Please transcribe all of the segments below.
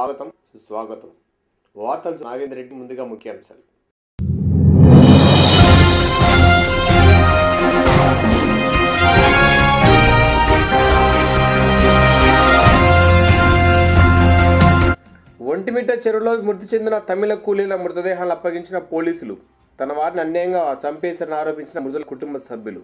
స్వాగతం సుస్వాగతం వార్తలు నాగేంద్ర రెడ్డి ముందుగా ముఖ్యాంశాలు ఒంటిమిట్ట చెరువులో మృతి చెందిన తమిళ కూలీల మృతదేహాలను అప్పగించిన పోలీసులు తన వారిని అన్యాయంగా చంపేశారని ఆరోపించిన మృతుల కుటుంబ సభ్యులు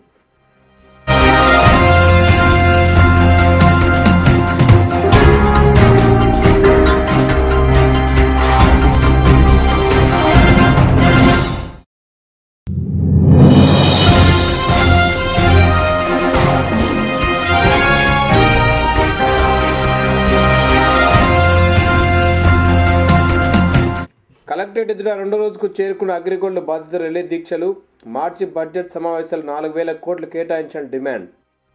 కలెక్టరేట్ ఎదుట రెండో రోజుకు చేరుకున్న అగ్రిగోల్డ్ బాధితుల రిలే దీక్షలు మార్చి బడ్జెట్ సమావేశాలు నాలుగు వేల కోట్లు కేటాయించిన డిమాండ్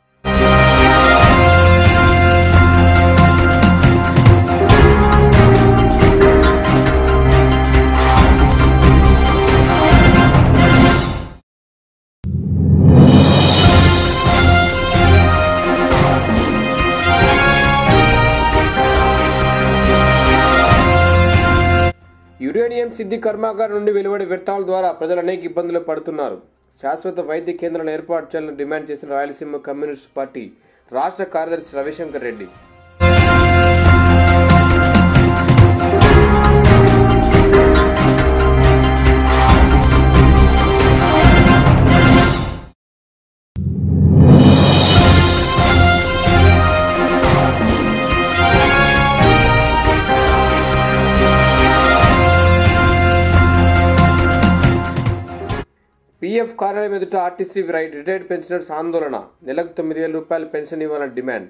యురేనియం సిద్ధి కర్మాగారం నుండి వెలువడే వ్యర్థాల ద్వారా ప్రజలు అనేక ఇబ్బందులు పడుతున్నారు శాశ్వత వైద్య కేంద్రాలు ఏర్పాటు చేయాలని డిమాండ్ చేసిన రాయలసీమ కమ్యూనిస్ట్ పార్టీ రాష్ట్ర కార్యదర్శి రవిశంకర్ రెడ్డి పీఎఫ్ కార్యాలయం ఎదుట ఆర్టీసీ రైట్ రిటైర్డ్ పెన్షనర్స్ ఆందోళన నెలకు తొమ్మిది వేల రూపాయల పెన్షన్ ఇవ్వాలని డిమాండ్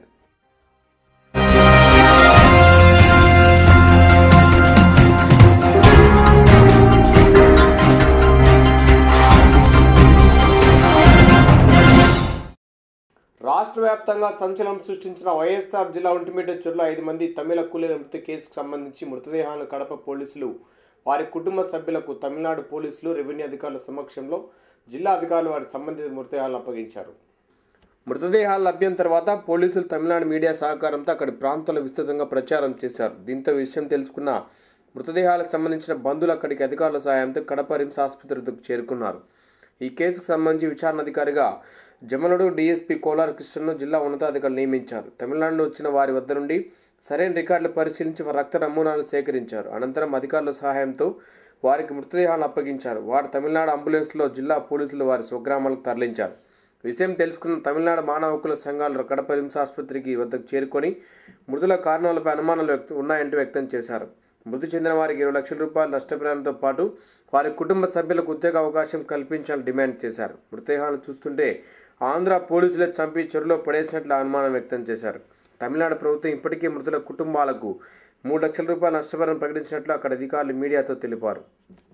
రాష్ట్ర వ్యాప్తంగా సంచలనం సృష్టించిన వైఎస్ఆర్ జిల్లా ఒంటిమిట్ట చెరువులో ఐదు మంది తమిళ కూలీల మృతి కేసుకు సంబంధించి మృతదేహాలను కడప పోలీసులు వారి కుటుంబ సభ్యులకు తమిళనాడు పోలీసులు రెవెన్యూ అధికారుల సమక్షంలో జిల్లా అధికారులు వారి సంబంధిత మృతదేహాలను అప్పగించారు మృతదేహాలు లభ్యం తర్వాత పోలీసులు తమిళనాడు మీడియా సహకారంతో అక్కడి ప్రాంతాల్లో విస్తృతంగా ప్రచారం చేశారు దీంతో విషయం తెలుసుకున్న మృతదేహాలకు సంబంధించిన బంధువులు అక్కడికి అధికారుల సహాయంతో కడప రిమ్స్ ఆసుపత్రికి చేరుకున్నారు ఈ కేసుకు సంబంధించి విచారణ అధికారిగా జమనుడు డీఎస్పీ కోలార్ కృష్ణను జిల్లా ఉన్నతాధికారులు నియమించారు తమిళనాడు వచ్చిన వారి వద్ద నుండి సరైన రికార్డులు పరిశీలించి వారి రక్త నమూనాలు సేకరించారు అనంతరం అధికారుల సహాయంతో వారికి మృతదేహాలను అప్పగించారు వారు తమిళనాడు అంబులెన్స్లో జిల్లా పోలీసులు వారి స్వగ్రామాలకు తరలించారు విషయం తెలుసుకున్న తమిళనాడు మానవ హక్కుల సంఘాలు కడప రిమ్స్ ఆసుపత్రికి వద్దకు చేరుకొని మృతుల కారణాలపై అనుమానాలు వ్యక్తం ఉన్నాయంటూ వ్యక్తం చేశారు మృతి చెందిన వారికి ఇరవై లక్షల రూపాయల నష్టపరిహారంతో పాటు వారి కుటుంబ సభ్యులకు ఉద్యోగ అవకాశం కల్పించాలని డిమాండ్ చేశారు మృతదేహాలను చూస్తుంటే ఆంధ్ర పోలీసులే చంపి చెరువులో పడేసినట్లు అనుమానం వ్యక్తం చేశారు తమిళనాడు ప్రభుత్వం ఇప్పటికే మృతుల కుటుంబాలకు మూడు లక్షల రూపాయల నష్టపరిహారం ప్రకటించినట్లు అక్కడ అధికారులు మీడియాతో తెలిపారు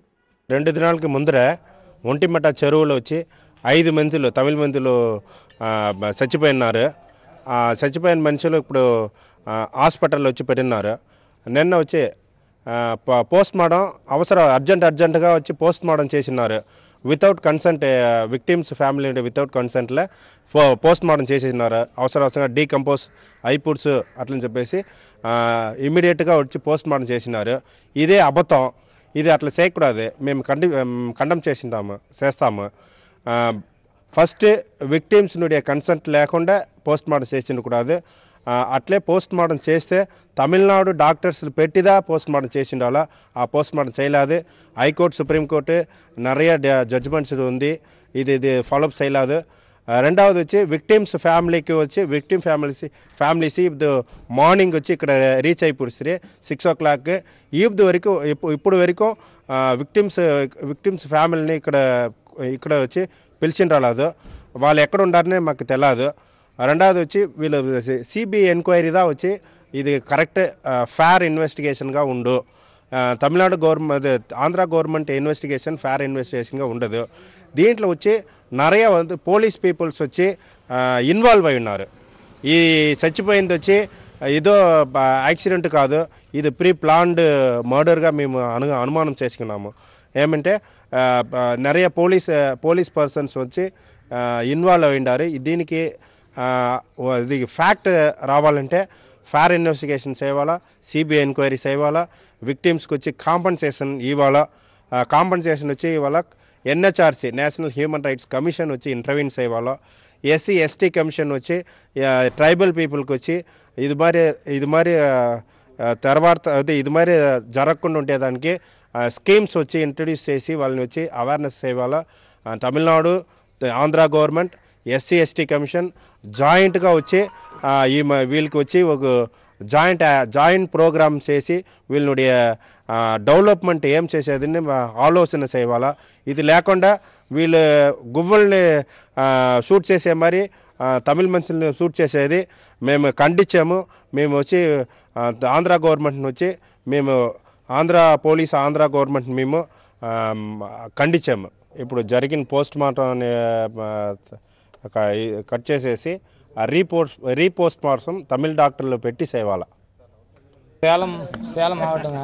రెండు దినాలకి ముందర ఒంటిమట చెరువులో వచ్చి ఐదు మందులు తమిళ మందులు ఆ, బ- చచ్చిపోయినారు ఆ చచ్చిపోయిన మనుషులు ఇప్పుడు ఆ, హాస్పిటల్లో వచ్చి పెట్టినారు నిన్న వచ్చి ఆ, ప- పోస్ట్ మార్టం అవసరం అర్జెంట్ అర్జెంటుగా వచ్చి పోస్ట్ మార్టం చేసినారు without consent victims family without కన్సెంట్లో పో పోస్ట్ మార్టం చేసేసినారు అవసరం అవసరంగా డీకంపోజ్ ఐపుడ్స్ అట్లని చెప్పేసి ఇమీడియట్గా వచ్చి పోస్ట్ మార్టం చేసినారు ఇదే అబద్ధం ఇది అట్లా చేయకూడదు మేము కండి కండమ్ చేసింటాము చేస్తాము ఆ, ఫస్ట్ విక్టిమ్స్ నుండి కన్సెంట్ లేకుండా పోస్ట్ మార్టం చేసిండకూడదు ఆ, అట్లే పోస్ట్ మార్టం చేస్తే తమిళనాడు డాక్టర్స్ పెట్టిదా పోస్ట్ మార్టం చేసిండాలో ఆ పోస్ట్ మార్టం చేయలేదు హైకోర్టు సుప్రీంకోర్టు நிறைய జడ్జిమెంట్స్ ఉంది ఇది ఇది ఫాలోఅప్ చేయలేదు ఆ, రెండవది వచ్చి విక్టిమ్స్ ఫ్యామిలీకి వచ్చి విక్టిమ్ ఫ్యామిలీస్ ఫ్యామిలీస్ ఇప్పుడు మార్నింగ్ వచ్చి ఇక్కడ రీచ్ అయిపోయి సిక్స్ ఓ క్లాక్ ఈబ్ది వరకు ఇప్పు- ఇప్పుడు వరకు విక్టిమ్స్ విక్టిమ్స్ ఫ్యామిలీని ఇక్కడ ఇక్కడ వచ్చి పిలిచిన రాలేదు వాళ్ళు ఎక్కడ ఉండారనే మాకు తెలియదు రెండవది వచ్చి వీళ్ళు సిబిఐ ఎంక్వైరీదా వచ్చి ఇది కరెక్ట్ ఫేర్ ఇన్వెస్టిగేషన్గా ఉండు ఆ, Tamil Nadu government Andhra government investigation fair ఇన్వెస్టిగేషన్గా ఉండదు దీంట్లో వచ్చి நிறைய வந்து పోలీస్ పీపుల్స్ వచ్చి ఇన్వాల్వ్ అయి ఉన్నారు ఈ చచ్చిపోయింది వచ్చి ఏదో యాక్సిడెంట్ కాదు ఇది ప్రీ ప్లాన్డ్ మర్డర్గా మేము అను అనుమానం చేసుకున్నాము ఏమంటే ఆ, ఆ, நிறைய పోలీస్ పోలీస్ పర్సన్స్ వచ్చి ఇన్వాల్వ్ అయి ఉన్నారు దీనికి ఆ, ఇది ఫ్యాక్ట్ రావాలంటే ఫేర్ ఇన్వెస్టిగేషన్స్ ఇవ్వాలా సిబిఐ ఎంక్వైరీస్ ఇవ్వాలా విక్టిమ్స్కి వచ్చి కాంపన్సేషన్ ఇవ్వాలా కాంపన్సేషన్ వచ్చి ఇవాళ NHRC national human rights commission వచ్చి ఇంటర్వ్యూన్స్ ఇవ్వాలా ఎస్సీ ఎస్టీ కమిషన్ వచ్చి ట్రైబల్ పీపుల్కి వచ్చి ఇది మరి ఇది మరి ఆ, ఆ, తర్వాత అదే ఇది మరి జరగకుండా ఉండేదానికి స్కీమ్స్ వచ్చి ఇంట్రడ్యూస్ చేసి వాళ్ళని వచ్చి అవేర్నెస్ ఇవ్వాలా ఆ, Tamil Nadu Andhra government SC ST commission జాయింట్గా వచ్చి ఆ, ఈ మ- వీళ్ళకి వచ్చి ఒక జాయింట్ జాయింట్ ప్రోగ్రామ్ చేసి వీళ్ళని డెవలప్మెంట్ ఏం చేసేదని మా ఆలోచన చేయాలా ఇది లేకుండా వీళ్ళు గువ్వల్ని షూట్ చేసే మరి ఆ, తమిళ మనుషుల్ని షూట్ చేసేది మేము ఖండించాము మేము వచ్చి ఆ, ఆంధ్ర గవర్నమెంట్ని వచ్చి మేము ఆంధ్ర పోలీస్ ఆంధ్ర గవర్నమెంట్ మేము ఆ, ఖండించాము ఇప్పుడు జరిగిన పోస్ట్ మార్టం అనే ఆ, ఒక ఈ- కట్ చేసేసి ఆ రీపోస్ట్ రీపోస్ట్ మార్టం తమిళ డాక్టర్లు పెట్టి సేవాల சேலம் சேலம் மாவட்டங்க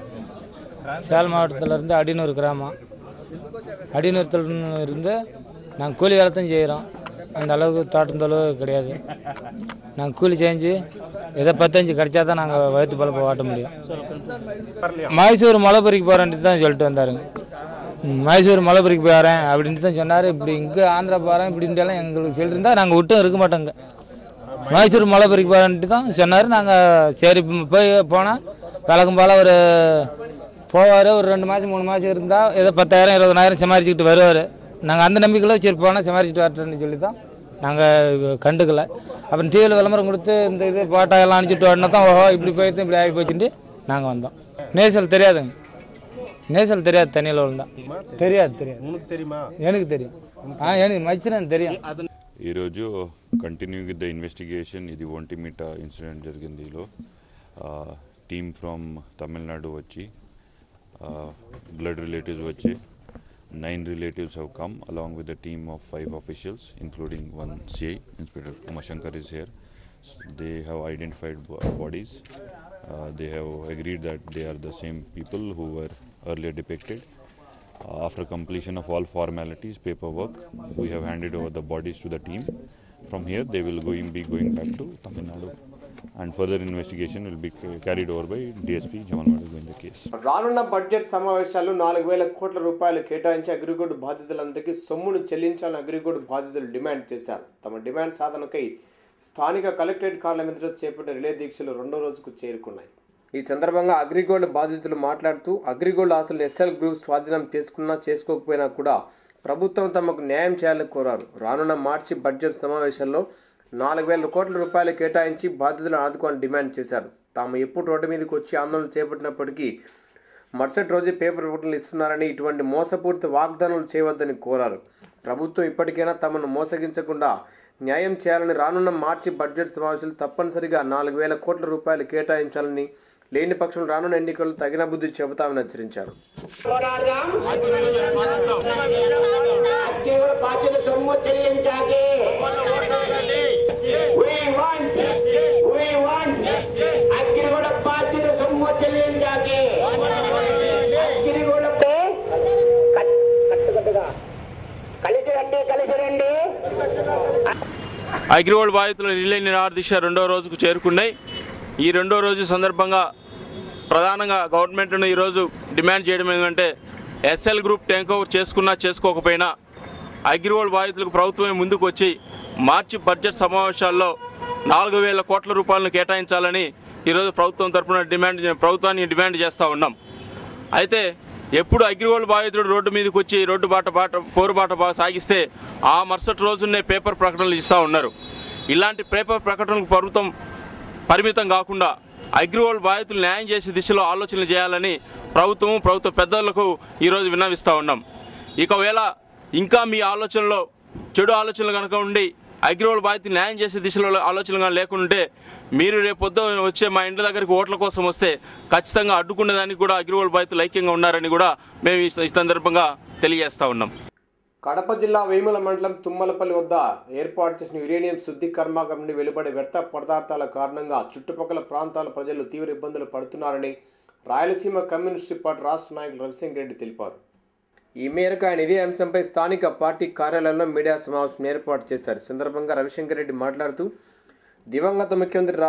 சேலம் மாவட்டத்தில் இருந்து அடினூர் கிராமம் அடினூரத்தில் இருந்து நாங்கள் கூலி வேலை தான் செய்கிறோம் அந்த அளவுக்கு தோட்டம் தொழிவு கிடையாது நாங்கள் கூலி செஞ்சு ஏதோ பத்தஞ்சு கிடைச்சா தான் நாங்கள் வயிற்று பழப்ப ஓட்ட முடியும் மைசூர் மலைப்பறிக்கு போகிறேன்ட்டு தான் சொல்லிட்டு வந்தாருங்க ம், மைசூர் மலைப்பறிக்கு போகிறேன் அப்படின்ட்டு தான் சொன்னார் இப்படி இங்கே ஆந்திரா போகிறேன் இப்படின்ட்டுலாம் எங்களுக்கு சொல்லியிருந்தா நாங்கள் விட்டும் இருக்க மாட்டோங்க மைசூர் மலைப்பறிக்கு போகிறேன்ட்டு தான் சொன்னார் நாங்கள் சரி இப்ப போய் போனால் வழக்கம் போல் ஒரு போவார் ஒரு ரெண்டு மாதம் மூணு மாதம் இருந்தால் ஏதோ பத்தாயிரம் இருபதனாயிரம் சமாளிச்சுக்கிட்டு வருவார் நாங்கள் அந்த நம்பிக்கையில் சரி போனால் சமாளிச்சுட்டு வரட்டும்னு சொல்லி தான் நாங்கள் கண்டுக்கல அப்புறம் டிவியில் விளம்பரம் கொடுத்து இந்த இது போட்டோ எல்லாம் அனுப்பிச்சிட்டு உடனே தான் ஓஹோ இப்படி போயிட்டு இப்படி ஆகி போச்சுட்டு நாங்கள் வந்தோம் நேசல் தெரியாதுங்க நேசல் தெரியாது தண்ணியில் விழுந்தா தெரியாது தெரியாது உனக்கு தெரியுமா எனக்கு தெரியும் ஆ எனக்கு மச்சினன் தெரியும் ఈరోజు కంటిన్యూయింగ్ విత్ ద ఇన్వెస్టిగేషన్ ఇది ఒంటిమిట ఇన్సిడెంట్ జరిగిందిలో టీమ్ ఫ్రమ్ తమిళనాడు వచ్చి బ్లడ్ రిలేటివ్స్ వచ్చి nine relatives have come along with the team of five officials including one CI inspector Umashankar is here they have identified bodies they have agreed that they are the same people who were earlier depicted. Uh, after completion of all formalities, paperwork, we have handed over the bodies to the team. From here, they will going be going back to Tamil Nadu, and further investigation will be ca- carried over by DSP Jamal Madu in the case. రానున్న budget సమావేశాల్లో నాలుగు వేల కోట్ల రూపాయలు కేటాయించి అగ్రిగోల్డ్ బాధితులందరికీ సొమ్మును చెల్లించాలని అగ్రిగోల్డ్ బాధితులు డిమాండ్ చేశారు తమ డిమాండ్ సాధనకై స్థానిక కలెక్టరేట్ కార్యాలయం ఎదుట చేపట్టిన రిలే దీక్షలు రెండో రోజుకు చేరుకున్నాయి ఈ సందర్భంగా అగ్రిగోల్డ్ బాధితులు మాట్లాడుతూ అగ్రిగోల్డ్ ఆస్తులు ఎస్ఎల్ గ్రూప్ స్వాధీనం చేసుకున్నా చేసుకోకపోయినా కూడా ప్రభుత్వం తమకు న్యాయం చేయాలని కోరారు రానున్న మార్చి బడ్జెట్ సమావేశాల్లో నాలుగు వేల కోట్ల రూపాయలు కేటాయించి బాధితులను ఆదుకోవాలని డిమాండ్ చేశారు తాము ఎప్పుడు రోడ్డు మీదకి వచ్చి ఆందోళన చేపట్టినప్పటికీ మరుసటి రోజే పేపర్ ప్రకటనలు ఇస్తున్నారని ఇటువంటి మోసపూరిత వాగ్దానాలు చేయవద్దని కోరారు ప్రభుత్వం ఇప్పటికైనా తమను మోసగించకుండా న్యాయం చేయాలని రానున్న మార్చి బడ్జెట్ సమావేశాలు తప్పనిసరిగా నాలుగు వేల కోట్ల రూపాయలు కేటాయించాలని లేని పక్షంలో రానున్న ఎన్నికల్లో తగిన బుద్ధి చెబుతామని హెచ్చరించారు పోరాడదాం అత్యవర బాధ్యత సొమ్ము చెల్లించాలి We want, we want, అగ్గిరిగూడ బాధ్యత సొమ్ము చెల్లించాలి అగ్గిరిగూడ కట్టుకట్టుగా కలిసి రండి కలిసి రండి అగ్రిగోల్డ్ బాధితుల రిలే నిరాదీక్ష రెండో రోజుకు చేరుకున్నాయి ఈ రెండో రోజు సందర్భంగా ప్రధానంగా గవర్నమెంట్ను ఈరోజు డిమాండ్ చేయడం ఏంటంటే ఎస్ఎల్ గ్రూప్ టేక్ ఓవర్ చేసుకున్నా చేసుకోకపోయినా అగ్రిగోల్డ్ బాధితులకు ప్రభుత్వమే ముందుకు వచ్చి మార్చి బడ్జెట్ సమావేశాల్లో నాలుగు వేల కోట్ల రూపాయలను కేటాయించాలని ఈరోజు ప్రభుత్వం తరపున డిమాండ్ ప్రభుత్వాన్ని డిమాండ్ చేస్తూ ఉన్నాం అయితే ఎప్పుడు అగ్రిగోల్డ్ బాధితుడు రోడ్డు మీదకి వచ్చి రోడ్డు బాట బాట పోరుబాట బా సాగిస్తే ఆ మరుసటి రోజునే పేపర్ ప్రకటనలు ఇస్తూ ఉన్నారు ఇలాంటి పేపర్ ప్రకటనలకు ప్రభుత్వం పరిమితం కాకుండా అగ్రిగోల్డ్ బాధితులు న్యాయం చేసే దిశలో ఆలోచనలు చేయాలని ప్రభుత్వం ప్రభుత్వ పెద్దలకు ఈరోజు విన్నవిస్తూ ఉన్నాం ఇకవేళ ఇంకా మీ ఆలోచనలో చెడు ఆలోచనలు కనుక ఉండి అగ్రిగోల్డ్ బాధితులు న్యాయం చేసే దిశలో ఆలోచనలు కానీ లేకుంటే మీరు రేపు పొద్దున వచ్చే మా ఇంటి దగ్గరికి ఓట్ల కోసం వస్తే ఖచ్చితంగా అడ్డుకునేదానికి కూడా అగ్రిగోల్డ్ బాధితులు ఐక్యంగా ఉన్నారని కూడా మేము ఈ ఈ సందర్భంగా తెలియజేస్తూ ఉన్నాం కడప జిల్లా వేముల మండలం తుమ్మలపల్లి వద్ద ఏర్పాటు చేసిన యురేనియం శుద్ధి కర్మాగారం నుండి వెలువడే వ్యర్థ పదార్థాల కారణంగా చుట్టుపక్కల ప్రాంతాల ప్రజలు తీవ్ర ఇబ్బందులు పడుతున్నారని రాయలసీమ కమ్యూనిస్ట్ పార్టీ రాష్ట్ర నాయకులు రవిశంకర్ రెడ్డి తెలిపారు ఈ మేరకు ఆయన ఇదే అంశంపై స్థానిక పార్టీ కార్యాలయంలో మీడియా సమావేశం ఏర్పాటు చేశారు ఈ సందర్భంగా రవిశంకర్ రెడ్డి మాట్లాడుతూ దివంగత ముఖ్యమంత్రి రా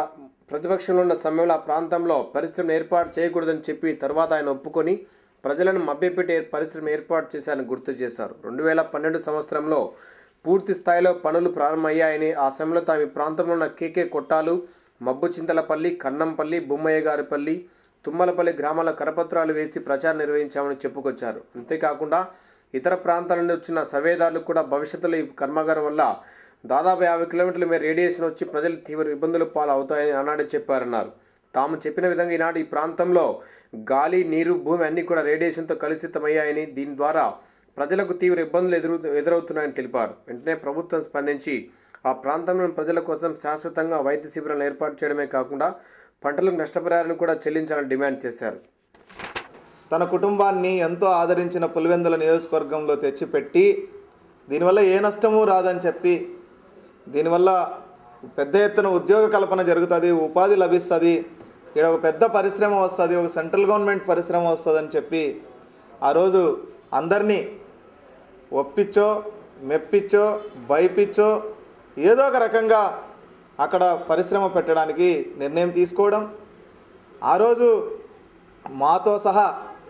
ప్రతిపక్షంలో ఉన్న సమయంలో ఆ ప్రాంతంలో పరిశ్రమ ఏర్పాటు చేయకూడదని చెప్పి తర్వాత ఆయన ఒప్పుకొని ప్రజలను మభ్యపెట్టే పరిశ్రమ ఏర్పాటు చేశారని గుర్తు చేశారు రెండు వేల పన్నెండు సంవత్సరంలో పూర్తి స్థాయిలో పనులు ప్రారంభమయ్యాయని ఆ సమయంలో తాము ఈ ప్రాంతంలో ఉన్న కేకే కొట్టాలు మబ్బు చింతలపల్లి కన్నంపల్లి బొమ్మయ్య గారిపల్లి తుమ్మలపల్లి గ్రామాల కరపత్రాలు వేసి ప్రచారం నిర్వహించామని చెప్పుకొచ్చారు అంతేకాకుండా ఇతర ప్రాంతాల నుండి వచ్చిన సర్వేదారులకు కూడా భవిష్యత్తులో ఈ కర్మాగారం వల్ల దాదాపు యాభై కిలోమీటర్ల మేర రేడియేషన్ వచ్చి ప్రజలు తీవ్ర ఇబ్బందులు పాలు అవుతాయని ఆనాడే చెప్పారన్నారు తాము చెప్పిన విధంగా ఈనాడు ఈ ప్రాంతంలో గాలి నీరు భూమి అన్నీ కూడా రేడియేషన్తో కలుషితమయ్యాయని దీని ద్వారా ప్రజలకు తీవ్ర ఇబ్బందులు ఎదురు ఎదురవుతున్నాయని తెలిపారు వెంటనే ప్రభుత్వం స్పందించి ఆ ప్రాంతంలోని ప్రజల కోసం శాశ్వతంగా వైద్య శిబిరాలను ఏర్పాటు చేయడమే కాకుండా పంటలకు నష్టపరిహారాన్ని కూడా చెల్లించాలని డిమాండ్ చేశారు తన కుటుంబాన్ని ఎంతో ఆదరించిన పులివెందుల నియోజకవర్గంలో తెచ్చిపెట్టి దీనివల్ల ఏ నష్టము రాదని చెప్పి దీనివల్ల పెద్ద ఎత్తున ఉద్యోగ కల్పన జరుగుతుంది ఉపాధి లభిస్తుంది ఇక్కడ ఒక పెద్ద పరిశ్రమ వస్తుంది ఒక సెంట్రల్ గవర్నమెంట్ పరిశ్రమ వస్తుందని చెప్పి ఆ రోజు అందరినీ ఒప్పించో మెప్పించో భయపించో ఏదో ఒక రకంగా అక్కడ పరిశ్రమ పెట్టడానికి నిర్ణయం తీసుకోవడం ఆ రోజు మాతో సహా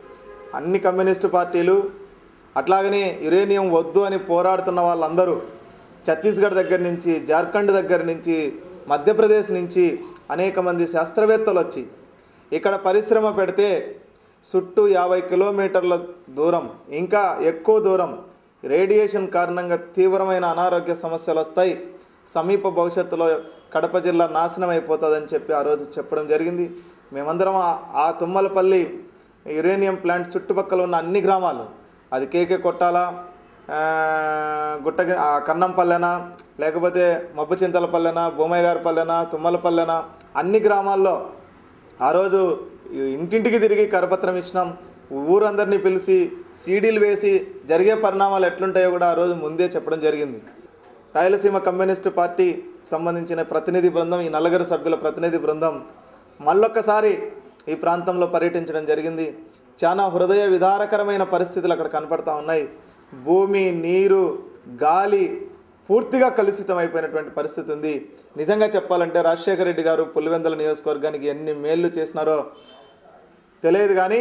అన్ని కమ్యూనిస్టు పార్టీలు అట్లాగనే యురేనియం వద్దు అని పోరాడుతున్న వాళ్ళందరూ ఛత్తీస్గఢ్ దగ్గర నుంచి జార్ఖండ్ దగ్గర నుంచి మధ్యప్రదేశ్ నుంచి అనేక మంది శాస్త్రవేత్తలు వచ్చి ఇక్కడ పరిశ్రమ పెడితే చుట్టూ యాభై కిలోమీటర్ల దూరం ఇంకా ఎక్కువ దూరం రేడియేషన్ కారణంగా తీవ్రమైన అనారోగ్య సమస్యలు వస్తాయి సమీప భవిష్యత్తులో కడప జిల్లా నాశనం అయిపోతుందని చెప్పి ఆ రోజు చెప్పడం జరిగింది మేమందరం ఆ- ఆ తుమ్మలపల్లి యురేనియం ప్లాంట్ చుట్టుపక్కల ఉన్న అన్ని గ్రామాలు అది కేకే కొట్టాల ఆ, గుట్ట ఆ కన్నంపల్లెన లేకపోతే మబ్బు చింతలపల్లెన భూమయ్య గారి పల్లెన తుమ్మలపల్లెన అన్ని గ్రామాల్లో ఆ రోజు ఇంటింటికి తిరిగి కరపత్రం ఇచ్చినాం ఊరందరినీ పిలిచి సీడీలు వేసి జరిగే పరిణామాలు ఎట్లుంటాయో కూడా ఆ రోజు ముందే చెప్పడం జరిగింది రాయలసీమ కమ్యూనిస్టు పార్టీ సంబంధించిన ప్రతినిధి బృందం ఈ నలుగురు సభ్యుల ప్రతినిధి బృందం మళ్ళొక్కసారి ఈ ప్రాంతంలో పర్యటించడం జరిగింది చాలా హృదయ విదారకరమైన పరిస్థితులు అక్కడ కనపడతా ఉన్నాయి భూమి నీరు గాలి పూర్తిగా కలుషితం అయిపోయినటువంటి పరిస్థితి ఉంది నిజంగా చెప్పాలంటే రాజశేఖర రెడ్డి గారు పులివెందుల నియోజకవర్గానికి ఎన్ని మేళ్ళు చేసినారో తెలియదు కానీ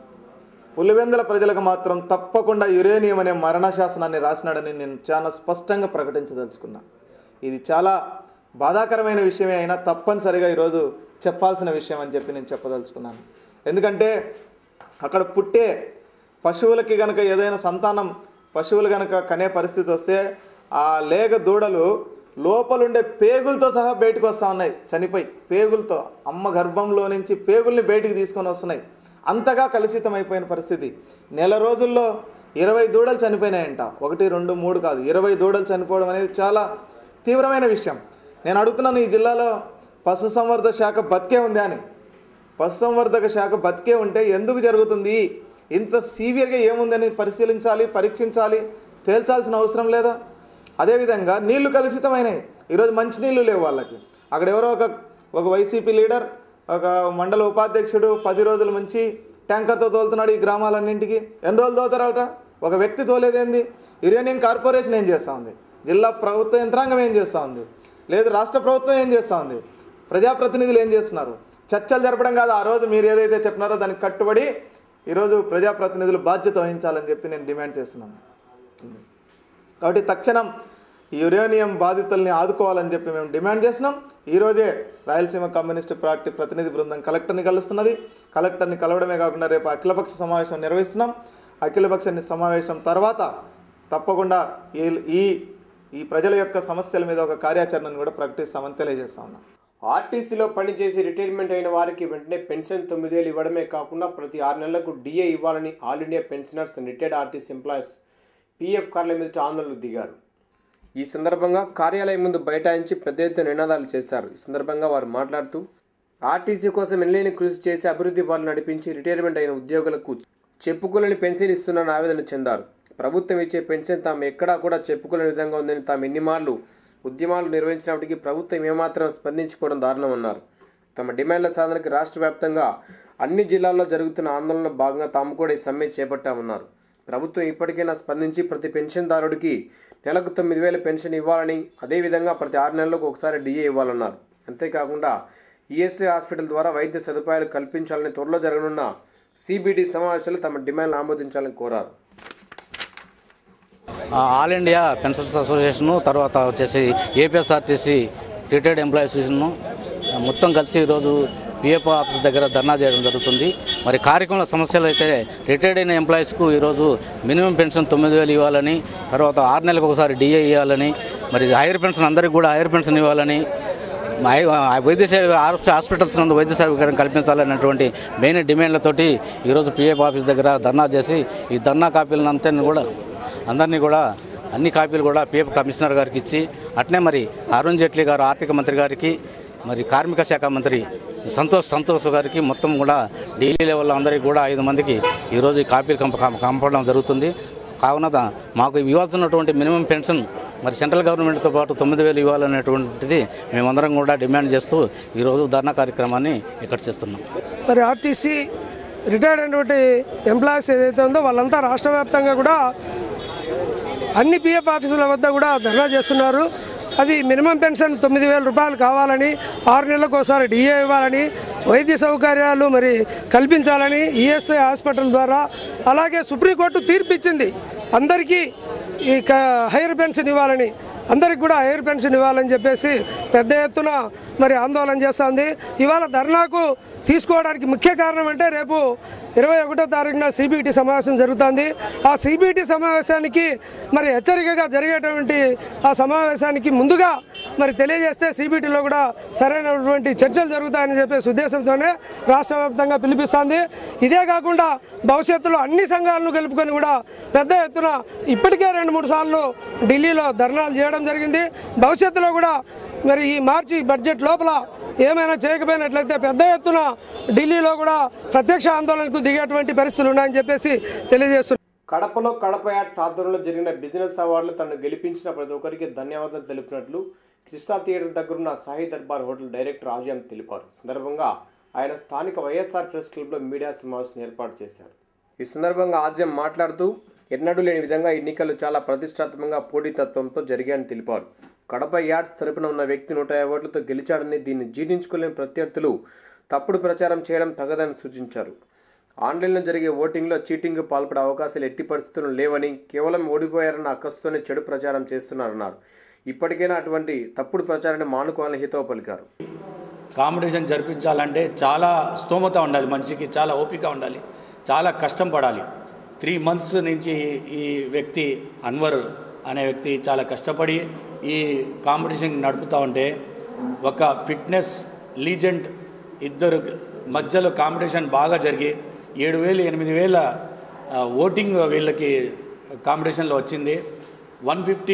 పులివెందుల ప్రజలకు మాత్రం తప్పకుండా యురేనియం అనే మరణ శాసనాన్ని రాసినాడని నేను చాలా స్పష్టంగా ప్రకటించదలుచుకున్నా ఇది చాలా బాధాకరమైన విషయమే అయినా తప్పనిసరిగా ఈరోజు చెప్పాల్సిన విషయం అని చెప్పి నేను చెప్పదలుచుకున్నాను ఎందుకంటే అక్కడ పుట్టే పశువులకి కనుక ఏదైనా సంతానం పశువులు కనుక కనే పరిస్థితి వస్తే ఆ లేగ దూడలు లోపలుండే పేగులతో సహా బయటకు వస్తూ ఉన్నాయి చనిపోయి పేగులతో అమ్మ గర్భంలో నుంచి పేగుల్ని బయటికి తీసుకొని వస్తున్నాయి అంతగా కలుషితం అయిపోయిన పరిస్థితి నెల రోజుల్లో ఇరవై దూడలు చనిపోయినాయంట ఒకటి రెండు మూడు కాదు ఇరవై దూడలు చనిపోవడం అనేది చాలా తీవ్రమైన విషయం నేను అడుగుతున్నాను ఈ జిల్లాలో పశుసంవర్ధక శాఖ బతికే ఉంది అని పశుసంవర్ధక శాఖ బతికే ఉంటే ఎందుకు జరుగుతుంది ఇంత సీవియర్గా ఏముందని పరిశీలించాలి పరీక్షించాలి తేల్చాల్సిన అవసరం లేదా అదేవిధంగా నీళ్లు కలుషితమైనవి ఈరోజు మంచినీళ్ళు లేవు వాళ్ళకి అక్కడ ఎవరో ఒక ఒక వైసీపీ లీడర్ ఒక మండల ఉపాధ్యక్షుడు పది రోజుల నుంచి ట్యాంకర్తో తోలుతున్నాడు ఈ గ్రామాలన్నింటికి ఎన్ని రోజులు తోలుతారట ఒక వ్యక్తి తోలేదేంది యురేనియం కార్పొరేషన్ ఏం చేస్తూ ఉంది జిల్లా ప్రభుత్వ యంత్రాంగం ఏం చేస్తూ ఉంది లేదు రాష్ట్ర ప్రభుత్వం ఏం చేస్తూ ఉంది ప్రజాప్రతినిధులు ఏం చేస్తున్నారు చర్చలు జరపడం కాదు ఆ రోజు మీరు ఏదైతే చెప్పినారో దానికి కట్టుబడి ఈరోజు ప్రజాప్రతినిధులు బాధ్యత వహించాలని చెప్పి నేను డిమాండ్ చేస్తున్నాను కాబట్టి తక్షణం ఈ యురేనియం బాధితుల్ని ఆదుకోవాలని చెప్పి మేము డిమాండ్ చేస్తున్నాం ఈరోజే రాయలసీమ కమ్యూనిస్టు పార్టీ ప్రతినిధి బృందం కలెక్టర్ని కలుస్తున్నది కలెక్టర్ని కలవడమే కాకుండా రేపు అఖిలపక్ష సమావేశం నిర్వహిస్తున్నాం అఖిలపక్ష సమావేశం తర్వాత తప్పకుండా ఈ ఈ ఈ ప్రజల యొక్క సమస్యల మీద ఒక కార్యాచరణను కూడా ప్రకటిస్తామని తెలియజేస్తా ఉన్నాం ఆర్టీసీలో పనిచేసి రిటైర్మెంట్ అయిన వారికి వెంటనే పెన్షన్ తొమ్మిది వేలు ఇవ్వడమే కాకుండా ప్రతి ఆరు నెలలకు డిఏ ఇవ్వాలని all India pensioners and retired RTC employees PF కార్యాలయం మీద ఆందోళనకు దిగారు ఈ సందర్భంగా కార్యాలయం ముందు బైఠాయించి పెద్ద ఎత్తున నినాదాలు చేశారు ఈ సందర్భంగా వారు మాట్లాడుతూ ఆర్టీసీ కోసం ఎనలేని కృషి చేసి అభివృద్ధి పాలన నడిపించి రిటైర్మెంట్ అయిన ఉద్యోగులకు చెప్పుకోలేని పెన్షన్ ఇస్తున్న ఆవేదన చెందారు ప్రభుత్వం ఇచ్చే పెన్షన్ తాము ఎక్కడా కూడా చెప్పుకోలేని విధంగా ఉందని తాము ఎన్ని మార్లు ఉద్యమాలు నిర్వహించినప్పటికీ ప్రభుత్వం ఏమాత్రం స్పందించుకోవడం దారుణమన్నారు తమ డిమాండ్ల సాధనకి రాష్ట్ర వ్యాప్తంగా అన్ని జిల్లాల్లో జరుగుతున్న ఆందోళనలో భాగంగా తాము కూడా ఈ సమ్మె చేపట్టామన్నారు ప్రభుత్వం ఇప్పటికైనా స్పందించి ప్రతి పెన్షన్దారుడికి నెలకు తొమ్మిది వేల పెన్షన్ ఇవ్వాలని అదేవిధంగా ప్రతి ఆరు నెలలకు ఒకసారి డిఏ ఇవ్వాలన్నారు అంతేకాకుండా ఈఎస్ఐ హాస్పిటల్ ద్వారా వైద్య సదుపాయాలు కల్పించాలని త్వరలో జరగనున్న సిబిడి సమావేశాలు తమ డిమాండ్లు ఆమోదించాలని కోరారు ఆల్ ఇండియా పెన్షన్స్ అసోసియేషను తర్వాత వచ్చేసి ఏపీఎస్ఆర్టీసీ రిటైర్డ్ ఎంప్లాయీస్ యూనియన్ మొత్తం కలిసి ఈరోజు పిఎఫ్ ఆఫీస్ దగ్గర ధర్నా చేయడం జరుగుతుంది మరి కార్యక్రమాల సమస్యలు అయితే రిటైర్డ్ అయిన ఎంప్లాయీస్కు ఈరోజు మినిమం పెన్షన్ తొమ్మిది వేలు ఇవ్వాలని తర్వాత ఆరు నెలలకు ఒకసారి డిఏ ఇవ్వాలని మరి హైయర్ పెన్షన్ అందరికీ కూడా హైయర్ పెన్షన్ ఇవ్వాలని హై- వైద్య సేవ హాస్పిటల్స్ నందు వైద్య సౌకర్యం కల్పించాలన్నటువంటి మెయిన్ డిమాండ్లతోటి ఈరోజు పిఎఫ్ ఆఫీస్ దగ్గర ధర్నా చేసి ఈ ధర్నా కాపీలను అంతా కూడా అందరినీ కూడా అన్ని కాపీలు కూడా పిఎఫ్ కమిషనర్ గారికి ఇచ్చి అట్నే మరి అరుణ్ జైట్లీ గారు ఆర్థిక మంత్రి గారికి మరి కార్మిక శాఖ మంత్రి సంతోష్ సంతోష్ గారికి మొత్తం కూడా ఢిల్లీ లెవెల్లో అందరికీ కూడా ఐదు మందికి ఈరోజు ఈ కాపీలు కంప కంప- పంపడం జరుగుతుంది కావున దా- మాకు ఇవ్వాల్సినటువంటి మినిమం పెన్షన్ మరి సెంట్రల్ గవర్నమెంట్తో పాటు తొమ్మిది వేలు ఇవ్వాలనేటువంటిది మేమందరం కూడా డిమాండ్ చేస్తూ ఈరోజు ధర్నా కార్యక్రమాన్ని ఇక్కడ చేస్తున్నాం మరి ఆర్టీసీ రిటైర్డ్ అయినటువంటి ఎంప్లాయీస్ ఏదైతే ఉందో వాళ్ళంతా రాష్ట్ర వ్యాప్తంగా కూడా అన్ని పిఎఫ్ ఆఫీసుల వద్ద కూడా ధర్నా చేస్తున్నారు అది మినిమం పెన్షన్ తొమ్మిది వేల రూపాయలు కావాలని ఆరు నెలలకు ఒకసారి డిఏ ఇవ్వాలని వైద్య సౌకర్యాలు మరి కల్పించాలని ఈఎస్ఐ హాస్పిటల్ ద్వారా అలాగే సుప్రీంకోర్టు తీర్పు ఇచ్చింది అందరికీ ఈ క- హైయర్ పెన్షన్ ఇవ్వాలని అందరికి కూడా హైయర్ పెన్షన్ ఇవ్వాలని చెప్పేసి పెద్ద ఎత్తున మరి ఆందోళన చేస్తుంది ఇవాళ ధర్నాకు తీసుకోవడానికి ముఖ్య కారణం అంటే రేపు ఇరవై ఒకటో తారీఖున సిబిటి సమావేశం జరుగుతుంది ఆ సిబిటి సమావేశానికి మరి హెచ్చరికగా జరిగేటువంటి ఆ సమావేశానికి ముందుగా మరి తెలియజేస్తే సిబిటిలో కూడా సరైనటువంటి చర్చలు జరుగుతాయని చెప్పేసి ఉద్దేశంతోనే రాష్ట్ర వ్యాప్తంగా పిలిపిస్తుంది ఇదే కాకుండా భవిష్యత్తులో అన్ని సంఘాలను కలుపుకొని కూడా పెద్ద ఎత్తున ఇప్పటికే రెండు మూడు సార్లు ఢిల్లీలో ధర్నాలు చేయడం జరిగింది భవిష్యత్తులో కూడా మరి ఈ మార్చి బడ్జెట్ లోపల ఏమైనా చేయకపోయినట్లయితే పెద్ద ఎత్తున ఢిల్లీలో కూడా ప్రత్యక్ష ఆందోళనకు దిగేటువంటి పరిస్థితులు ఉన్నాయని చెప్పేసి తెలియజేస్తున్నారు కడపలో కడప యాడ్స్ ఆధ్వర్యంలో జరిగిన బిజినెస్ అవార్డులు తనను గెలిపించిన ప్రతి ఒక్కరికి ధన్యవాదాలు తెలిపినట్లు కృష్ణా థియేటర్ దగ్గరున్న సాయి దర్బార్ హోటల్ డైరెక్టర్ ఆజయం తెలిపారు ఈ సందర్భంగా ఆయన స్థానిక వైఎస్ఆర్ ప్రెస్ క్లబ్లో మీడియా సమావేశం ఏర్పాటు చేశారు ఈ సందర్భంగా ఆజయం మాట్లాడుతూ ఎన్నడూ లేని విధంగా ఎన్నికలు చాలా ప్రతిష్టాత్మకంగా పోటీతత్వంతో జరిగాయని తెలిపారు కడప యాడ్స్ తరపున ఉన్న వ్యక్తి నూట యాభై ఓట్లతో గెలిచాడని దీన్ని జీర్ణించుకోలేని ప్రత్యర్థులు తప్పుడు ప్రచారం చేయడం తగదని సూచించారు ఆన్లైన్లో జరిగే ఓటింగ్లో చీటింగ్ పాల్పడే అవకాశాలు ఎట్టి పరిస్థితులు లేవని కేవలం ఓడిపోయారన్న అక్కస్తోనే చెడు ప్రచారం చేస్తున్నారన్నారు ఇప్పటికైనా అటువంటి తప్పుడు ప్రచారాన్ని మానుకోవాలని హితవు పలికారు కాంపిటీషన్ జరిపించాలంటే చాలా స్తోమత ఉండాలి మనిషికి చాలా ఓపిక ఉండాలి చాలా కష్టం పడాలి త్రీ మంత్స్ నుంచి ఈ వ్యక్తి అన్వర్ అనే వ్యక్తి చాలా కష్టపడి ఈ కాంపిటీషన్ నడుపుతూ ఉంటే ఒక ఫిట్నెస్ లీజెండ్ ఇద్దరు మధ్యలో కాంపిటీషన్ బాగా జరిగి ఏడు వేలు ఎనిమిది వేల ఆ, ఓటింగ్ వీళ్ళకి కాంపిటీషన్లో వచ్చింది వన్ ఫిఫ్టీ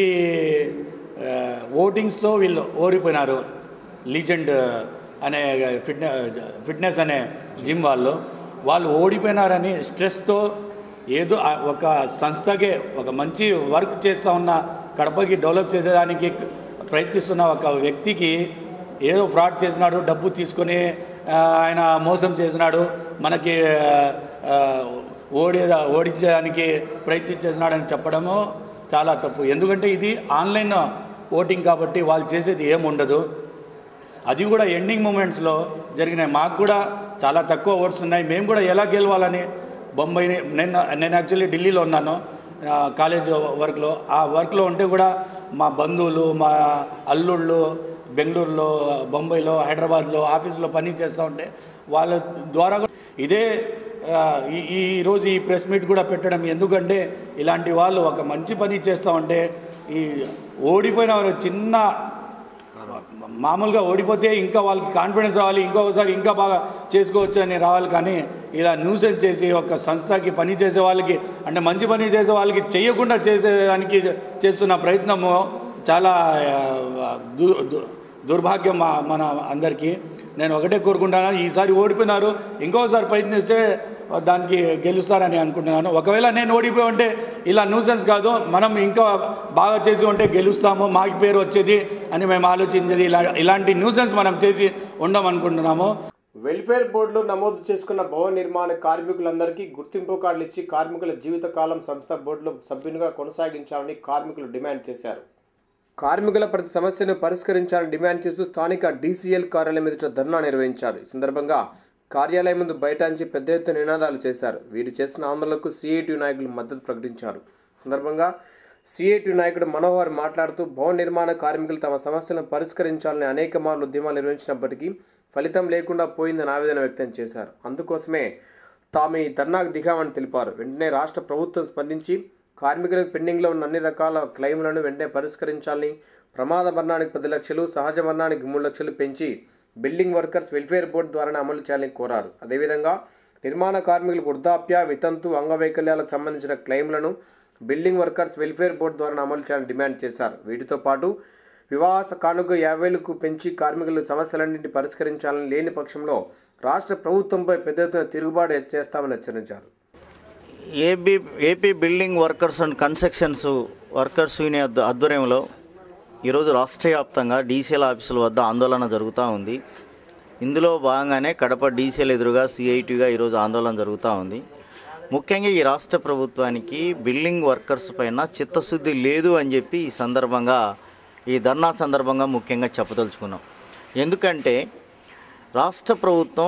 ఓటింగ్స్తో వీళ్ళు ఓడిపోయినారు లీజెండ్ అనే ఫిట్నెస్ ఫిట్నెస్ అనే జిమ్ వాళ్ళు వాళ్ళు ఓడిపోయినారని స్ట్రెస్తో ఏదో ఆ ఒక సంస్థకే ఒక మంచి వర్క్ చేస్తూ ఉన్న కడపకి డెవలప్ చేసేదానికి ప్రయత్నిస్తున్న ఒక వ్యక్తికి ఏదో ఫ్రాడ్ చేసినాడు డబ్బు తీసుకొని ఆ, ఆయన మోసం చేసినాడు మనకి ఆ, ఓడి ఓడించడానికి ప్రయత్నించేసినాడని చెప్పడము చాలా తప్పు ఎందుకంటే ఇది ఆన్లైన్ ఓటింగ్ కాబట్టి వాళ్ళు చేసేది ఏం ఉండదు అది కూడా ఎండింగ్ మూమెంట్స్లో జరిగినాయి మాకు కూడా చాలా తక్కువ ఓట్స్ ఉన్నాయి మేము కూడా ఎలా గెలవాలని బొంబాయిని నేను నేను యాక్చువల్లీ ఢిల్లీలో ఉన్నాను ఆ, కాలేజ్ వర్క్లో ఆ వర్క్లో ఉంటే కూడా మా బంధువులు మా అల్లుళ్ళు బెంగళూరులో బొంబాయిలో హైదరాబాద్లో ఆఫీస్లో పని చేస్తూ ఉంటే వాళ్ళ ద్వారా కూడా ఇదే ఆ, ఈ ఈ రోజు ఈ ప్రెస్ మీట్ కూడా పెట్టడం ఎందుకంటే ఇలాంటి వాళ్ళు ఒక మంచి పని చేస్తూ ఉంటే ఈ ఓడిపోయిన వారు చిన్న మామూలుగా ఓడిపోతే ఇంకా వాళ్ళకి కాన్ఫిడెన్స్ రావాలి ఇంకొకసారి ఇంకా బాగా చేసుకోవచ్చు అని రావాలి కానీ ఇలా న్యూసెన్స్ చేసి ఒక సంస్థకి పని చేసే వాళ్ళకి అంటే మంచి పని చేసే వాళ్ళకి చేయకుండా చేసేదానికి చేస్తున్న ప్రయత్నము చాలా ఆ, దు దు- దుర్భాగ్యం మా- మన అందరికీ నేను ఒకటే కోరుకుంటాను ఈసారి ఓడిపోయినారు ఇంకోసారి ప్రయత్నిస్తే దానికి గెలుస్తారని అనుకుంటున్నాను ఒకవేళ నేను ఓడిపోయి ఉంటే ఇలా న్యూసెన్స్ కాదు మనం ఇంకా బాగా చేసి ఉంటే గెలుస్తాము మాకు పేరు వచ్చేది అని మేము ఆలోచించేది ఇలా ఇలాంటి న్యూసెన్స్ మనం చేసి ఉండమనుకుంటున్నాము వెల్ఫేర్ బోర్డులో నమోదు చేసుకున్న భవన నిర్మాణ కార్మికులందరికీ గుర్తింపు కార్డులు ఇచ్చి కార్మికుల జీవితకాలం సంస్థ బోర్డులో సభ్యునిగా కొనసాగించాలని కార్మికులు డిమాండ్ చేశారు కార్మికుల ప్రతి సమస్యను పరిష్కరించాలని డిమాండ్ చేస్తూ స్థానిక డీసీఎల్ కార్యాలయం ఎదుట ధర్నా నిర్వహించారు ఈ సందర్భంగా కార్యాలయం ముందు బైఠాయించి పెద్ద ఎత్తున నినాదాలు చేశారు వీరు చేసిన ఆందోళనకు సిఐటి నాయకులు మద్దతు ప్రకటించారు ఈ సందర్భంగా సిఐటి నాయకుడు మనోహర్ మాట్లాడుతూ భవన నిర్మాణ కార్మికులు తమ సమస్యలను పరిష్కరించాలని అనేక మార్లు ఉద్యమాలు నిర్వహించినప్పటికీ ఫలితం లేకుండా పోయిందని ఆవేదన వ్యక్తం చేశారు అందుకోసమే తాము ఈ ధర్నాకు దిగామని తెలిపారు వెంటనే రాష్ట్ర ప్రభుత్వం స్పందించి కార్మికులకు పెండింగ్లో ఉన్న అన్ని రకాల క్లెయిమ్లను వెంటనే పరిష్కరించాలని ప్రమాద మరణానికి పది లక్షలు సహజ మరణానికి మూడు లక్షలు పెంచి బిల్డింగ్ వర్కర్స్ వెల్ఫేర్ బోర్డు ద్వారానే అమలు చేయాలని కోరారు అదేవిధంగా నిర్మాణ కార్మికులకు వృద్ధాప్య వితంతు అంగవైకల్యాలకు సంబంధించిన క్లెయిమ్లను బిల్డింగ్ వర్కర్స్ వెల్ఫేర్ బోర్డు ద్వారా అమలు చేయాలని డిమాండ్ చేశారు వీటితో పాటు వివాహ కానుక యాభైలకు పెంచి కార్మికుల సమస్యలన్నింటినీ పరిష్కరించాలని లేని పక్షంలో రాష్ట్ర ప్రభుత్వంపై పెద్ద ఎత్తున తిరుగుబాటు చేస్తామని హెచ్చరించారు AB AP building workers and constructions workers union ఆధ్వ- ఆధ్వర్యంలో ఈరోజు రాష్ట్ర వ్యాప్తంగా డీసీఎల్ ఆఫీసుల వద్ద ఆందోళన జరుగుతూ ఉంది ఇందులో భాగంగానే కడప డీసీఎల్ ఎదురుగా సిఐటిగా ఈరోజు ఆందోళన జరుగుతూ ఉంది ముఖ్యంగా ఈ రాష్ట్ర ప్రభుత్వానికి బిల్డింగ్ వర్కర్స్ పైన చిత్తశుద్ధి లేదు అని చెప్పి ఈ సందర్భంగా ఈ ధర్నా సందర్భంగా ముఖ్యంగా చెప్పదలుచుకున్నాం ఎందుకంటే రాష్ట్ర ప్రభుత్వం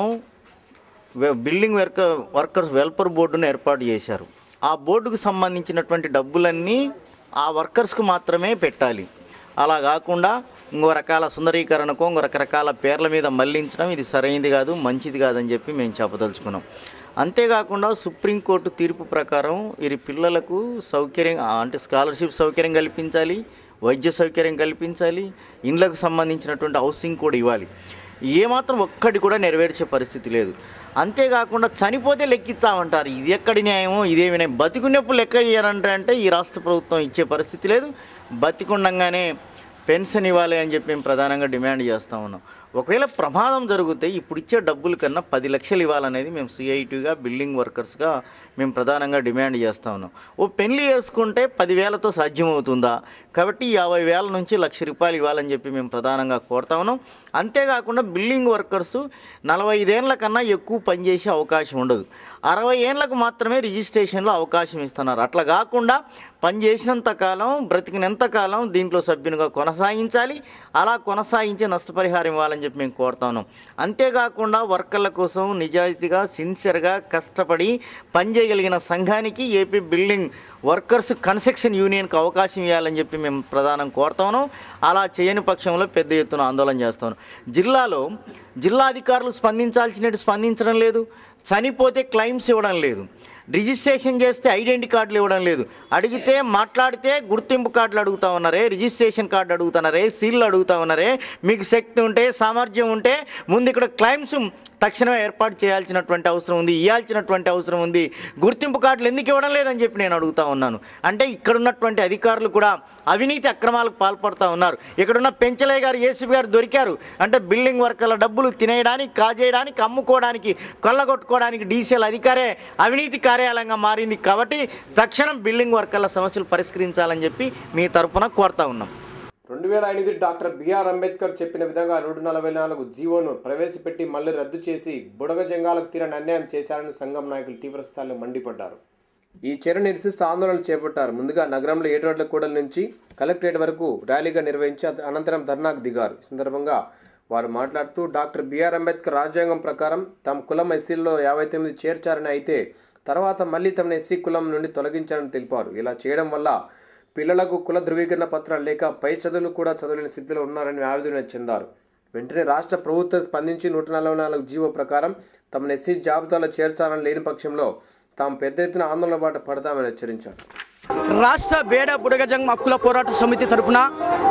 వె- బిల్డింగ్ వర్క వర్కర్స్ వెల్ఫేర్ బోర్డును ఏర్పాటు చేశారు ఆ బోర్డుకు సంబంధించినటువంటి డబ్బులన్నీ ఆ వర్కర్స్కు మాత్రమే పెట్టాలి అలా కాకుండా ఇంకో రకాల సుందరీకరణకు ఇంకో రకరకాల పేర్ల మీద మళ్లించడం ఇది సరైనది కాదు మంచిది కాదని చెప్పి మేము చెప్పదలుచుకున్నాం అంతేకాకుండా సుప్రీంకోర్టు తీర్పు ప్రకారం వీరి పిల్లలకు సౌకర్యం ఆ, అంటే స్కాలర్షిప్ సౌకర్యం కల్పించాలి వైద్య సౌకర్యం కల్పించాలి ఇండ్లకు సంబంధించినటువంటి హౌసింగ్ కూడా ఇవ్వాలి ఏమాత్రం ఒక్కటి కూడా నెరవేర్చే పరిస్థితి లేదు అంతేకాకుండా చనిపోతే లెక్కించామంటారు ఇది ఎక్కడి న్యాయమో ఇదేమి న్యాయం బతికున్నప్పుడు లెక్క ఇయ్యారంటే అంటే ఈ రాష్ట్ర ప్రభుత్వం ఇచ్చే పరిస్థితి లేదు బతికుండగానే పెన్షన్ ఇవ్వాలి అని చెప్పి మేము ప్రధానంగా డిమాండ్ చేస్తూ ఉన్నాం ఒకవేళ ప్రమాదం జరిగితే ఇప్పుడు ఇచ్చే డబ్బుల కన్నా పది లక్షలు ఇవ్వాలనేది మేము సిఐటిగా బిల్డింగ్ వర్కర్స్గా మేము ప్రధానంగా డిమాండ్ చేస్తూ ఉన్నాం ఓ పెళ్లి చేసుకుంటే పదివేలతో సాధ్యమవుతుందా కాబట్టి యాభై వేల నుంచి లక్ష రూపాయలు ఇవ్వాలని చెప్పి మేము ప్రధానంగా కోరుతా ఉన్నాం అంతేకాకుండా బిల్డింగ్ వర్కర్స్ నలభై ఐదేళ్ల కన్నా ఎక్కువ పనిచేసే అవకాశం ఉండదు అరవై ఏళ్ళకు మాత్రమే రిజిస్ట్రేషన్లో అవకాశం ఇస్తున్నారు అట్లా కాకుండా పనిచేసినంత కాలం బ్రతికినంత కాలం దీంట్లో సభ్యునిగా కొనసాగించాలి అలా కొనసాగించి నష్టపరిహారం ఇవ్వాలని చెప్పి మేము కోరుతా ఉన్నాం అంతేకాకుండా వర్కర్ల కోసం నిజాయితీగా సిన్సియర్గా కష్టపడి పనిచేయగలిగిన సంఘానికి ఏపీ బిల్డింగ్ వర్కర్స్ కన్స్ట్రక్షన్ యూనియన్కి అవకాశం ఇవ్వాలని చెప్పి మేము ప్రధానం కోరుతా ఉన్నాం అలా చేయని పక్షంలో పెద్ద ఎత్తున ఆందోళన చేస్తాం జిల్లాలో జిల్లా అధికారులు స్పందించాల్సినట్టు స్పందించడం లేదు చనిపోతే క్లైమ్స్ ఇవ్వడం లేదు రిజిస్ట్రేషన్ చేస్తే ఐడెంటిటీ కార్డులు ఇవ్వడం లేదు అడిగితే మాట్లాడితే గుర్తింపు కార్డులు అడుగుతా ఉన్నారే రిజిస్ట్రేషన్ కార్డు అడుగుతున్నారే సీళ్ళు అడుగుతా ఉన్నారే మీకు శక్తి ఉంటే సామర్థ్యం ఉంటే ముందు ఇక్కడ క్లైమ్స్ తక్షణమే ఏర్పాటు చేయాల్సినటువంటి అవసరం ఉంది ఇవ్వాల్సినటువంటి అవసరం ఉంది గుర్తింపు కార్డులు ఎందుకు ఇవ్వడం లేదని చెప్పి నేను అడుగుతా ఉన్నాను అంటే ఇక్కడ ఉన్నటువంటి అధికారులు కూడా అవినీతి అక్రమాలకు పాల్పడుతూ ఉన్నారు ఇక్కడున్న పెంచలయ్య గారు ఏసీబీ గారు దొరికారు అంటే బిల్డింగ్ వర్కర్ల డబ్బులు తినేయడానికి కాజేయడానికి అమ్ముకోవడానికి కొల్లగొట్టుకోవడానికి డీసీఎల్ అధికారే అవినీతి కార్యాలయంగా మారింది కాబట్టి తక్షణం బిల్డింగ్ వర్కర్ల సమస్యలు పరిష్కరించాలని చెప్పి మీ తరపున కోరుతా ఉన్నాం రెండు వేల ఎనిమిది డాక్టర్ బిఆర్ అంబేద్కర్ చెప్పిన విధంగా నూట నలభై నాలుగు జీవోను ప్రవేశపెట్టి మళ్ళీ రద్దు చేసి బుడగ జంగాలకు తీరని అన్యాయం చేశారని సంఘం నాయకులు తీవ్రస్థాయిలో మండిపడ్డారు ఈ చర్య నిరసిస్తూ ఆందోళనలు చేపట్టారు ముందుగా నగరంలో ఏడు రోడ్ల కూడల నుంచి కలెక్టరేట్ వరకు ర్యాలీగా నిర్వహించి అత- అనంతరం ధర్నాకు దిగారు ఈ సందర్భంగా వారు మాట్లాడుతూ డాక్టర్ బిఆర్ అంబేద్కర్ రాజ్యాంగం ప్రకారం తమ కులం ఎస్సీల్లో యాభై తొమ్మిది చేర్చారని అయితే తర్వాత మళ్ళీ తమను ఎస్సీ కులం నుండి తొలగించారని తెలిపారు ఇలా చేయడం వల్ల పిల్లలకు కుల ధృవీకరణ పత్రాలు లేక పై చదువులు కూడా చదవలేని స్థితిలో ఉన్నారని ఆవేదన చెందారు వెంటనే రాష్ట్ర ప్రభుత్వం స్పందించి నూట నలభై నాలుగు జీవో ప్రకారం తమను ఎస్సీ జాబితాలో చేర్చాలని లేని పక్షంలో తాము పెద్ద ఎత్తున ఆందోళన బాట పడతామని హెచ్చరించారు రాష్ట్ర బేడ బుడగజంగ్ హక్కుల పోరాట సమితి తరపున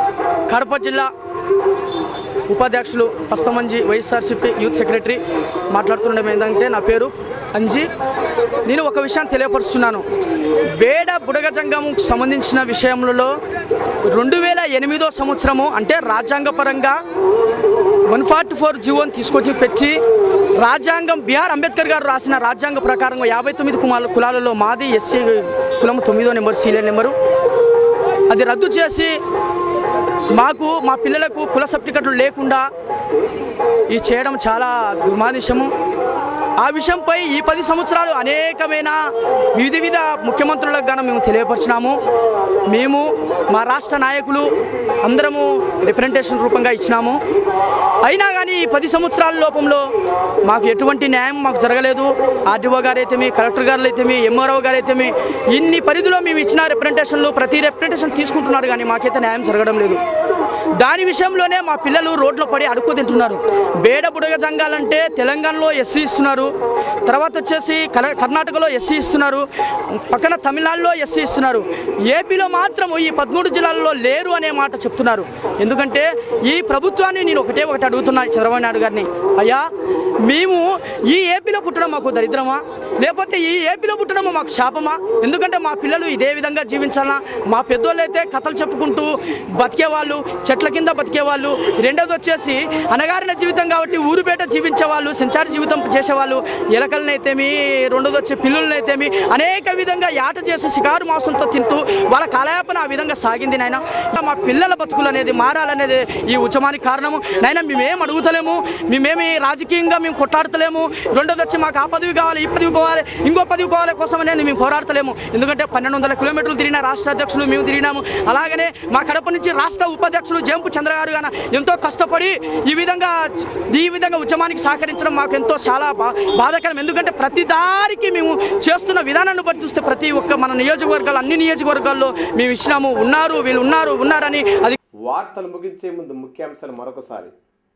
కడప జిల్లా ఉపాధ్యక్షులు పస్తమంజి వైఎస్ఆర్సీపీ యూత్ సెక్రటరీ మాట్లాడుతుండడం ఏంటంటే నా పేరు అంజీ నేను ఒక విషయాన్ని తెలియపరుస్తున్నాను బేడ బుడగజంగంకు సంబంధించిన విషయంలో రెండు వేల ఎనిమిదో సంవత్సరము అంటే రాజ్యాంగపరంగా వన్ ఫార్టీ ఫోర్ జీవోని తీసుకొచ్చి పెట్టి రాజ్యాంగం బిఆర్ అంబేద్కర్ గారు రాసిన రాజ్యాంగ ప్రకారం యాభై తొమ్మిది కుమాల కులాలలో మాది ఎస్సీ కులం తొమ్మిదో నెంబర్ సీలియర్ నెంబరు అది రద్దు చేసి మాకు మా పిల్లలకు కుల సర్టిఫికెట్లు లేకుండా ఇది చేయడం చాలా దుర్మానుషము ఆ విషయంపై ఈ పది సంవత్సరాలు అనేకమైన వివిధ వివిధ ముఖ్యమంత్రులకు గాను మేము తెలియపరిచినాము మేము మా రాష్ట్ర నాయకులు అందరము రిప్రజెంటేషన్ రూపంగా ఇచ్చినాము అయినా కానీ ఈ పది సంవత్సరాల లోపంలో మాకు ఎటువంటి న్యాయం మాకు జరగలేదు ఆర్డీఓ గారు అయితేమి కలెక్టర్ గారు అయితేమి ఎంఆర్ఓ గారు అయితేమి ఇన్ని పరిధిలో మేము ఇచ్చిన రిప్రజెంటేషన్లు ప్రతి రిప్రజెంటేషన్ తీసుకుంటున్నారు కానీ మాకైతే న్యాయం జరగడం లేదు దాని విషయంలోనే మా పిల్లలు రోడ్లో పడి అడుక్కు తింటున్నారు బేడ బుడగ జంగాలంటే తెలంగాణలో ఎస్సీ ఇస్తున్నారు తర్వాత వచ్చేసి కర- కర్ణాటకలో ఎస్సీ ఇస్తున్నారు పక్కన తమిళనాడులో ఎస్సీ ఇస్తున్నారు ఏపీలో మాత్రం ఈ పదమూడు జిల్లాల్లో లేరు అనే మాట చెప్తున్నారు ఎందుకంటే ఈ ప్రభుత్వాన్ని నేను ఒకటే ఒకటి అడుగుతున్నా చంద్రబాబు నాయుడు గారిని అయ్యా మేము ఈ ఏపీలో పుట్టడం మాకు దరిద్రమా లేకపోతే ఈ ఏపీలో పుట్టడం మాకు శాపమా ఎందుకంటే మా పిల్లలు ఇదే విధంగా జీవించాలా మా పెద్దోళ్ళు అయితే కథలు చెప్పుకుంటూ బతికేవాళ్ళు చెట్ల కింద బతికేవాళ్ళు రెండోది వచ్చేసి అనగారిన జీవితం కాబట్టి ఊరు బయట జీవించే వాళ్ళు సంచార జీవితం చేసేవాళ్ళు ఎలకలనైతేమి రెండోది వచ్చే పిల్లులనైతేమి అనేక విధంగా యాట చేసి శికారు మాంసంతో తింటూ వాళ్ళ కాలయాపన ఆ విధంగా సాగింది నాయన మా పిల్లల బతుకులు అనేది మారాలనేది ఈ ఉద్యమానికి కారణము నాయన మేమేం అడుగుతలేము మేమేమి రాజకీయంగా మేము కొట్లాడతలేము రెండోది వచ్చి మాకు ఆ పదవి కావాలి ఈ పదవి కావాలి ఇంకో పదవి కావాలి కోసం అనేది మేము పోరాడతలేము ఎందుకంటే పన్నెండు వందల కిలోమీటర్లు తిరిగిన రాష్ట్ర అధ్యక్షులు మేము తిరిగినాము అలాగనే మా కడప నుంచి రాష్ట్ర ఉపాధ్యక్షులు జంపు చంద్ర గారు గాన ఎంతో కష్టపడి ఈ విధంగా ఈ విధంగా ఉద్యమానికి సహకరించడం మాకు ఎంతో చాలా బా బాధాకరం ఎందుకంటే ప్రతి దారికి మేము చేస్తున్న విధానాన్ని బట్టి చూస్తే ప్రతి ఒక్క మన నియోజకవర్గాలు అన్ని నియోజకవర్గాల్లో మేము ఇచ్చినాము ఉన్నారు వీళ్ళు ఉన్నారు ఉన్నారని అది వార్తలు ముగించే ముందు ముఖ్యాంశాలు మరొకసారి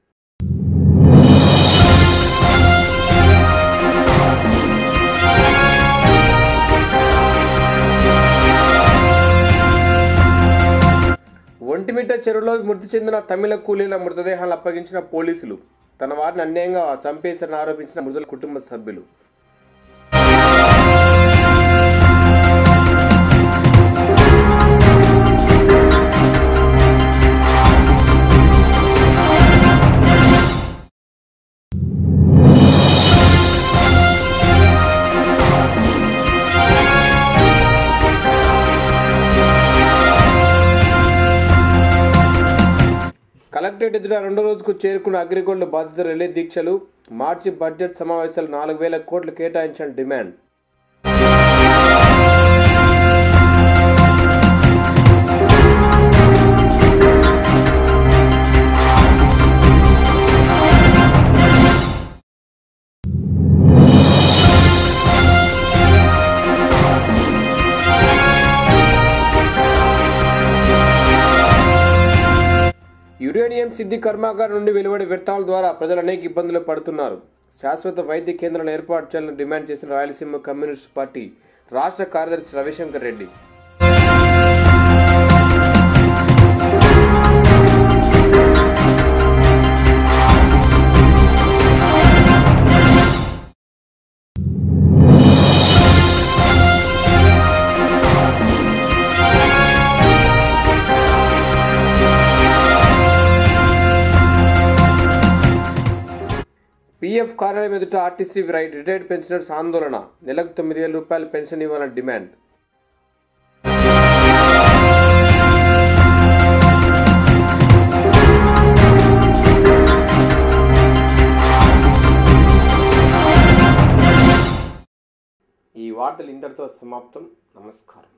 ఒంటిమిట్ట చెరువులో మృతి చెందిన తమిళ కూలీల మృతదేహాలను అప్పగించిన పోలీసులు తన వారిని అన్యాయంగా చంపేశారని ఆరోపించిన మృతుల కుటుంబ సభ్యులు కలెక్టరేట్ ఎదుట రెండో రోజుకు చేరుకున్న అగ్రిగోల్డ్ బాధితుల రిలే దీక్షలు మార్చి బడ్జెట్ సమావేశాలు నాలుగు వేల కోట్లు కేటాయించిన డిమాండ్ యురేనియం సిద్ధి కర్మాగారం నుండి వెలువడే వ్యర్థాల ద్వారా ప్రజలు అనేక ఇబ్బందులు పడుతున్నారు శాశ్వత వైద్య కేంద్రాలను ఏర్పాటు చేయాలని డిమాండ్ చేసిన రాయలసీమ కమ్యూనిస్ట్ పార్టీ రాష్ట్ర కార్యదర్శి రవిశంకర్ రెడ్డి పీఎఫ్ కార్యాలయం ఎదుట ఆర్టీసీ రైట్ రిటైర్డ్ పెన్షనర్స్ ఆందోళన నెలకు తొమ్మిది వేల రూపాయల పెన్షన్ ఇవ్వాలని డిమాండ్ ఈ వార్తలు ఇంతటితో సమాప్తం నమస్కారం